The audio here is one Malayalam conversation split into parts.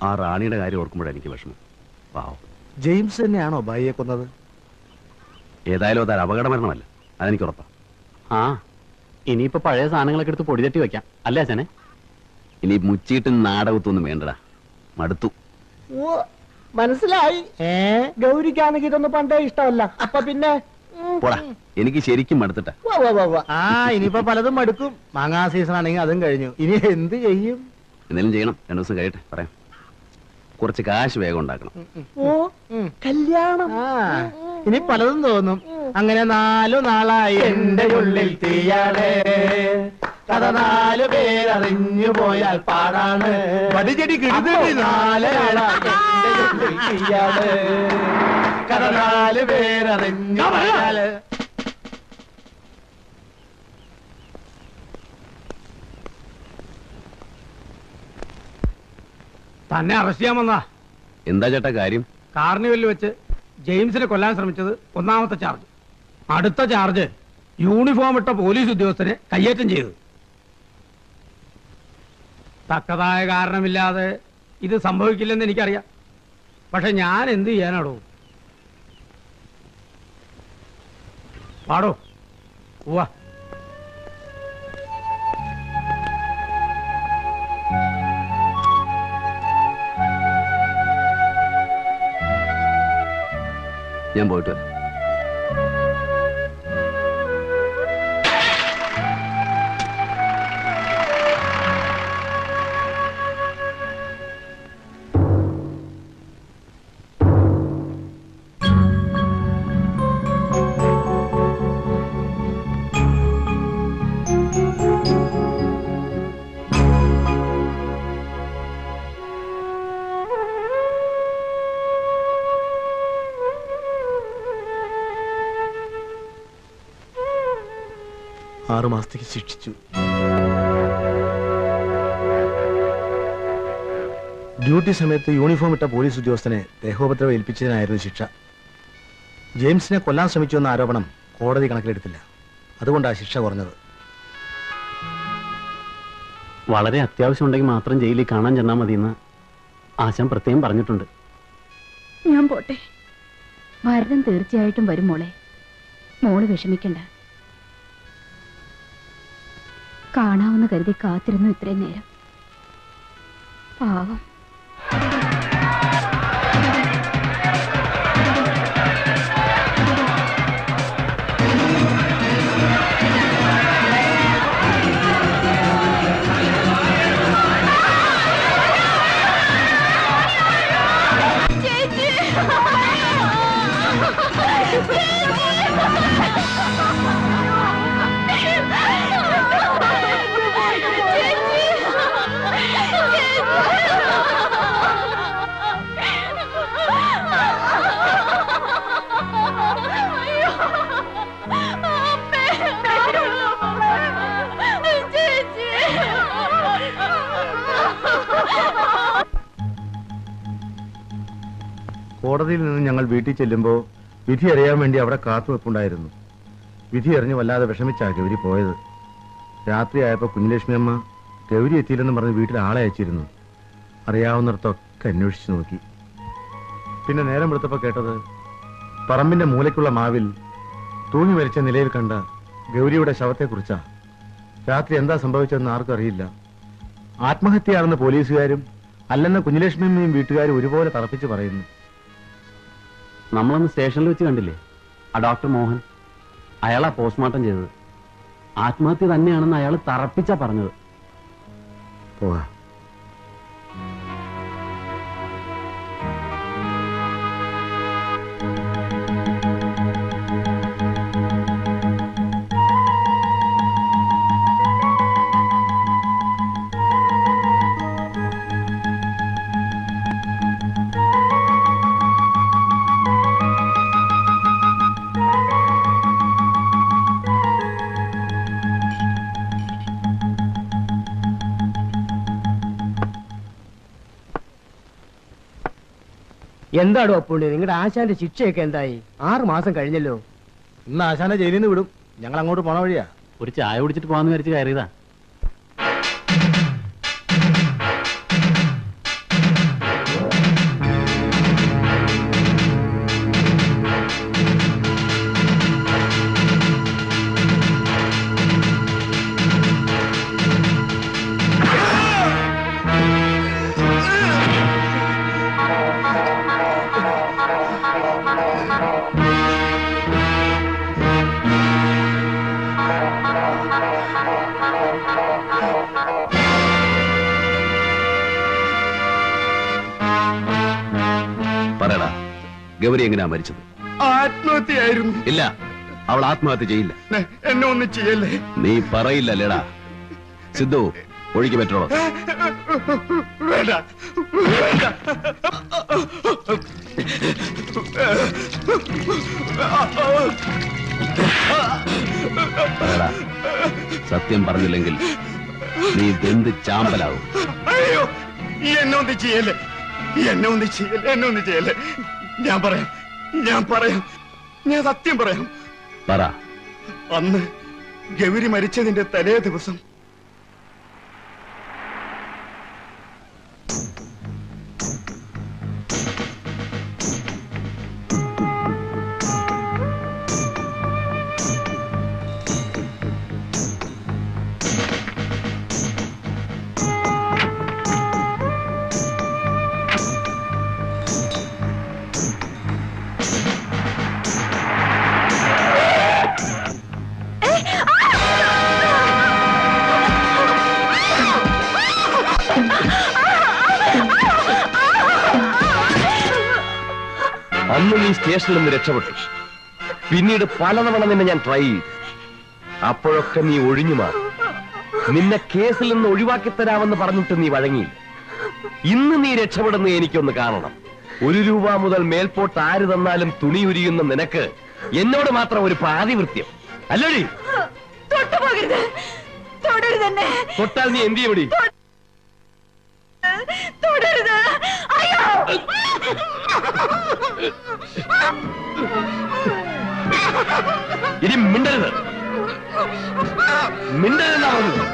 ആ റാണിയുടെ കാര്യം ഓർക്കുമ്പോഴാണ് എനിക്ക് വിഷമം പാവം ജെയിംസ് തന്നെയാണോ ബായിയെ കൊന്നത് ഏതായാലും അതൊരു അപകട മരണമല്ല അതെനിക്ക് ഉറപ്പാ ആ ഇനിയിപ്പോ പഴയ സാധനങ്ങളൊക്കെ എടുത്ത് പൊടി തട്ടി വെക്കാം അല്ലേ അച്ഛനെ ഇനി മുച്ചിട്ടും നാടകത്തൊന്നും വേണ്ടടാ മടുത്തു ഓ മനസ്സിലായി ഏ ഗൗരിക്കാണെങ്കിൽ ഇതൊന്നും പണ്ടേ ഇഷ്ടമല്ല അപ്പൊ പിന്നെ ഉം, പോടാ എനിക്ക് ശരിക്കും മടുത്തിട്ടാ ഉവ്വ, ഉവ്വ, ഉവ്വ. ആ ഇനിയിപ്പോ പലതും മടുക്കും മാങ്ങാ സീസൺ ആണെങ്കിൽ അതും കഴിഞ്ഞു ഇനി എന്ത് ചെയ്യും എന്തെങ്കിലും ചെയ്യണം രണ്ടു ദിവസം കഴിയട്ടെ പറയാം കുറച്ച് കാശ് വേഗം ഉണ്ടാക്കണം ഓ കല്യാണം ആ ഇനി പലതും തോന്നും അങ്ങനെ നാലു നാളായി എന്റെ ഉള്ളിൽ തീയാണ് കഥ നാലു പേരറിഞ്ഞു പോയാൽ പാടാണ് വടിചെടി കിടുതടി നാല് നാളായി എന്റെ ഉള്ളിൽ തീയാണ് കഥ നാല് പേരറിഞ്ഞു പോയാൽ തന്നെ അറസ്റ്റ് ചെയ്യാൻ വന്നാ എന്താ ചേട്ടാ കാര്യം കാർണിവലിൽ വെച്ച് ജെയിംസിനെ കൊല്ലാൻ ശ്രമിച്ചത് ഒന്നാമത്തെ ചാർജ് അടുത്ത ചാർജ് യൂണിഫോം ഇട്ട പോലീസ് ഉദ്യോഗസ്ഥനെ കയ്യേറ്റം ചെയ്തു തക്കതായ കാരണമില്ലാതെ ഇത് സംഭവിക്കില്ലെന്ന് എനിക്കറിയാം പക്ഷെ ഞാൻ എന്ത് ചെയ്യാനാടോ പാടോ ഉവ്വ ഞാൻ പോയിട്ട് വരാം ആറു മാസത്തേക്ക് ശിക്ഷിച്ചു ഡ്യൂട്ടി സമയത്ത് യൂണിഫോം ഇട്ട പോലീസ് ഉദ്യോഗസ്ഥനെ ദേഹോപദ്രവം ഏൽപ്പിച്ചതിനായിരുന്നു ശിക്ഷ ജെയിംസിനെ കൊല്ലാൻ ശ്രമിച്ചു എന്ന ആരോപണം കോടതി കണക്കിലെടുത്തില്ല അതുകൊണ്ടാണ് ശിക്ഷ കുറഞ്ഞത് വളരെ അത്യാവശ്യം ഉണ്ടെങ്കിൽ മാത്രം ജയിലിൽ കാണാൻ ചെന്നാൽ മതിയെന്ന് ആശാൻ പ്രത്യേകം പറഞ്ഞിട്ടുണ്ട് ഞാൻ പോട്ടെ ഭരതൻ തീർച്ചയായിട്ടും വരും മോളെ മോള് വിഷമിക്കണ്ട കാണാമെന്ന് കരുതി കാത്തിരുന്നു ഇത്രയും നേരം പാവം കോടതിയിൽ നിന്ന് ഞങ്ങൾ വീട്ടിൽ ചെല്ലുമ്പോൾ വിധി അറിയാൻ വേണ്ടി അവിടെ കാത്തുവെപ്പുണ്ടായിരുന്നു വിധി അറിഞ്ഞ് വല്ലാതെ വിഷമിച്ചാ ഗൗരി പോയത് രാത്രിയായപ്പോൾ കുഞ്ഞലക്ഷ്മി അമ്മ ഗൗരി എത്തിയില്ലെന്ന് പറഞ്ഞ് വീട്ടിൽ ആളെ അയച്ചിരുന്നു അറിയാവുന്നിടത്തൊക്കെ അന്വേഷിച്ചു നോക്കി പിന്നെ നേരം വെളുത്തപ്പോൾ കേട്ടത് പറമ്പിന്റെ മൂലയ്ക്കുള്ള മാവിൽ തൂങ്ങി മരിച്ച നിലയിൽ കണ്ട ഗൗരിയുടെ ശവത്തെക്കുറിച്ചാ രാത്രി എന്താ സംഭവിച്ചതെന്ന് ആർക്കും അറിയില്ല ആത്മഹത്യയാണെന്ന് പോലീസുകാരും അല്ലെന്ന് കുഞ്ഞലക്ഷ്മിയമ്മയും വീട്ടുകാരും ഒരുപോലെ തറപ്പിച്ച് പറയുന്നു നമ്മളന്ന് സ്റ്റേഷനിൽ വെച്ച് കണ്ടില്ലേ ആ ഡോക്ടർ മോഹൻ അയാളാ പോസ്റ്റ്മോർട്ടം ചെയ്തത് ആത്മഹത്യ തന്നെയാണെന്ന് അയാൾ തറപ്പിച്ചാ പറഞ്ഞത് പോവാ എന്താടോ അപ്പുണ്ണി നിങ്ങളുടെ ആശാന്റെ ശിക്ഷയൊക്കെ എന്തായി ആറ് മാസം കഴിഞ്ഞല്ലോ ഇന്ന് ആശാനെ ജയിലിൽ നിന്ന് വിടും ഞങ്ങൾ അങ്ങോട്ട് പോണ വഴിയാ ഒരു ചായ കുടിച്ചിട്ട് പോകാന്ന് വിചാരിച്ച് കയറിയതാ ഗൗരി എങ്ങനെയാ മരിച്ചത് ആത്മഹത്യയായിരുന്നു ഇല്ല അവൾ ആത്മഹത്യ ചെയ്യില്ല നെ- എന്നെ ഒന്നും ചെയ്യല്ലേ നീ പറയില്ല ലേടാ സിദ്ധു ഒഴുകി പറ്റോളൂ വേണ്ട വേണ്ട പറയടാ സത്യം പറഞ്ഞില്ലെങ്കിൽ നീ വെന്ത് ചാമ്പലാവും അയ്യോ ഈ എന്നെ ഒന്നും ചെയ്യല്ലേ ഈ എന്നെ ഒന്നും ചെയ്യല്ലേ എന്നെ ഒന്നും ചെയ്യല്ലേ ഞാൻ പറയാം ഞാൻ പറയാം ഞാൻ സത്യം പറയാം പറ അന്ന് ഗൗരി മരിച്ചതിന്റെ തലേ ദിവസം അന്ന് നീ സ്റ്റേഷനിൽ നിന്ന് രക്ഷപ്പെട്ടു പിന്നീട് പലതവണ നിന്നെ ഞാൻ ട്രൈ ചെയ്തു അപ്പോഴൊക്കെ നീ ഒഴിഞ്ഞു മാറി നിന്നെ കേസിൽ നിന്ന് ഒഴിവാക്കി തരാമെന്ന് പറഞ്ഞിട്ട് നീ വഴങ്ങിയില്ല ഇന്ന് നീ രക്ഷപ്പെടുന്ന എനിക്കൊന്ന് കാണണം ഒരു രൂപ മുതൽ മേൽപോട്ട് ആര് തന്നാലും തുണി ഉരിയുന്ന നിനക്ക് എന്നോട് മാത്രം ഒരു പാതിവൃത്യം അല്ലടി തൊട്ടുപോകരുത് തൊടരുതെന്നെ തൊട്ടാൽ നീ എന്ത് ചെയ്യടി തൊടരുത് അയ്യോ ഇനി മിണ്ടരുത് മിണ്ടരുതെന്നാ പറഞ്ഞത്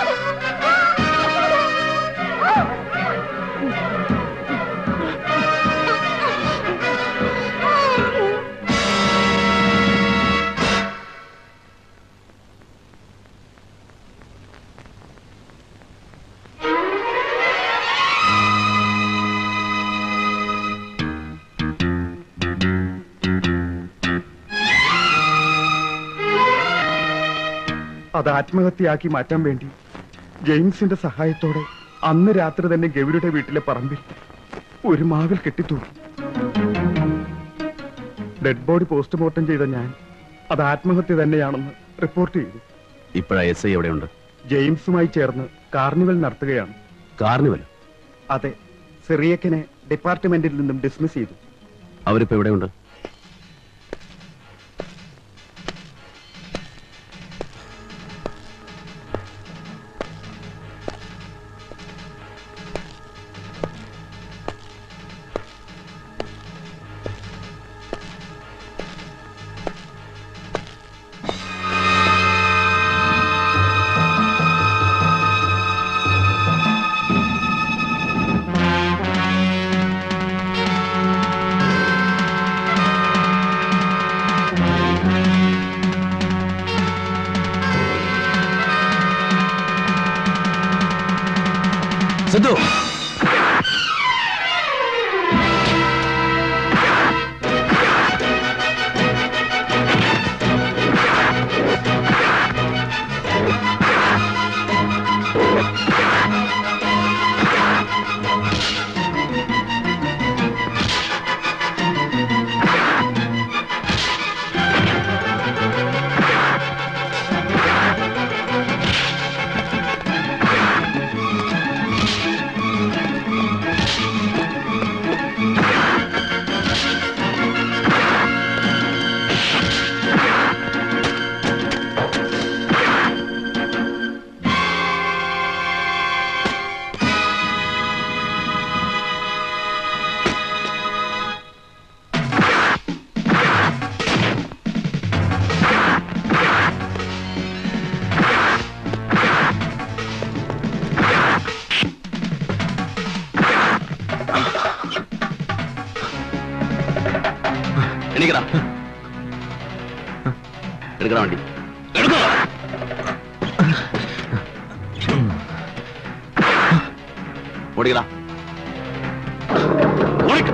അത് ആത്മഹത്യയാക്കി മാറ്റാൻ വേണ്ടി ജെയിംസിന്റെ സഹായത്തോടെ അന്ന് രാത്രി തന്നെ ഗൗരിയുടെ വീട്ടിലെ പറമ്പിൽ ഒരു മാവിൽ കെട്ടിത്തൂക്കി ഡെഡ് ബോഡി പോസ്റ്റ്മോർട്ടം ചെയ്ത ഞാൻ അത് ആത്മഹത്യ തന്നെയാണെന്ന് റിപ്പോർട്ട് ചെയ്തു ഇപ്പോഴാ എസ് ഐ എവിടെയുണ്ട് ജെയിംസുമായി ചേർന്ന് കാർണിവൽ നടത്തുകയാണ് കാർണിവൽ അതെ സിറിയക്കിനെ ഡിപ്പാർട്ട്മെന്റിൽ നിന്നും ഡിസ്മിസ് ചെയ്തു അവരിപ്പോ എവിടെയുണ്ട് സിദ്ധു എണീക്കടാ എടുക്കടാ വണ്ടി എടുക്കോ ഓടിക്കടാ ഓടിക്ക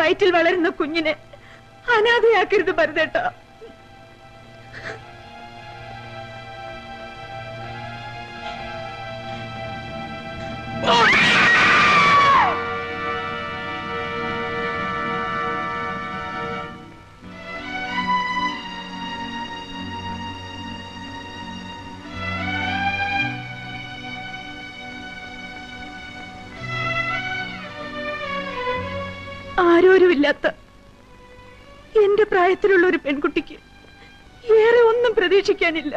വയറ്റിൽ വളരുന്ന കുഞ്ഞിനെ അനാഥയാക്കരുത് ഭരതേട്ട ആരോരുമില്ലാത്ത എന്റെ പ്രായത്തിലുള്ള ഒരു പെൺകുട്ടിക്ക് ഏറെ ഒന്നും പ്രതീക്ഷിക്കാനില്ല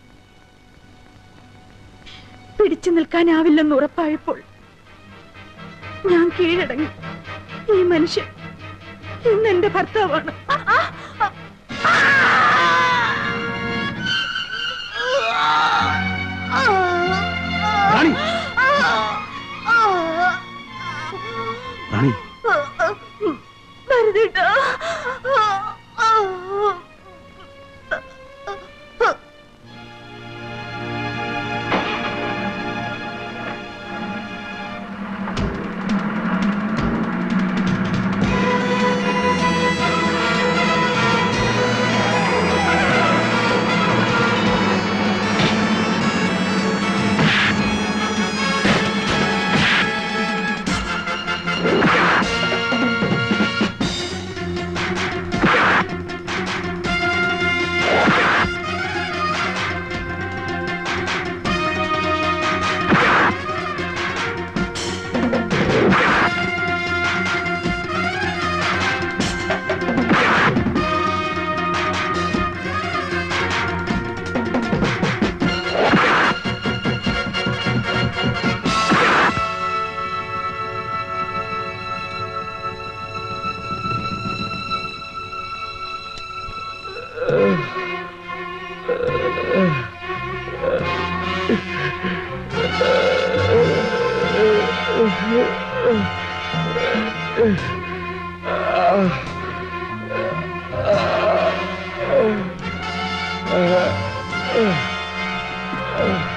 പിടിച്ചു നിൽക്കാനാവില്ലെന്ന് ഉറപ്പായപ്പോൾ ഞാൻ കീഴടങ്ങി ഈ മനുഷ്യൻ ഇന്ന് എന്റെ ഭർത്താവാണ് റാണി റാണി ഭരതേട്ടാ ആ